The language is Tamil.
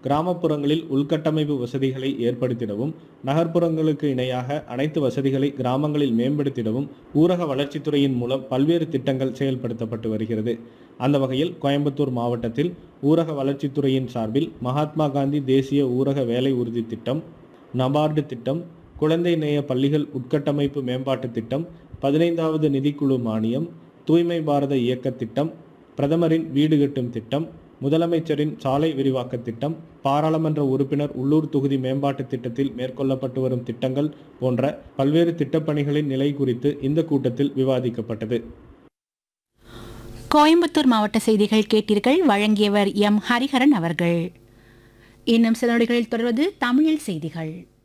கிராமப்புறங்களில் உள்கட்டமைப்பு வசதிகளை ஏற்படுத்திடவும் நகர்ப்புறங்களுக்கு இணையாக அனைத்து வசதிகளை கிராமங்களில் மேம்படுத்திடவும் ஊரக வளர்ச்சித்துறையின் மூலம் பல்வேறு திட்டங்கள் செயல்படுத்தப்பட்டு வருகிறது அந்த வகையில் கோயம்புத்தூர் மாவட்டத்தில் ஊரக வளர்ச்சித்துறையின் சார்பில் மகாத்மா காந்தி தேசிய ஊரக வேலை உறுதி திட்டம் நபார்டு திட்டம் குழந்தை நேய பள்ளிகள் உட்கட்டமைப்பு மேம்பாட்டு திட்டம் பதினைந்தாவது நிதிக்குழு மானியம் தூய்மை பாரத இயக்க திட்டம் பிரதமரின் வீடு கட்டும் திட்டம் முதலமைச்சரின் சாலை விரிவாக்க திட்டம் பாராளுமன்ற உறுப்பினர் உள்ளூர் தொகுதி மேம்பாட்டு திட்டத்தில் மேற்கொள்ளப்பட்டு வரும் திட்டங்கள் போன்ற பல்வேறு திட்டப்பணிகளின் நிலை குறித்து இந்த கூட்டத்தில் விவாதிக்கப்பட்டது கோயம்புத்தூர் மாவட்ட செய்திகள் கேட்டீர்கள் வழங்கியவர் எம் ஹரிஹரன் அவர்கள் இன்னும் சில நொடிகளில் தொடர்வது தமிழில் செய்திகள்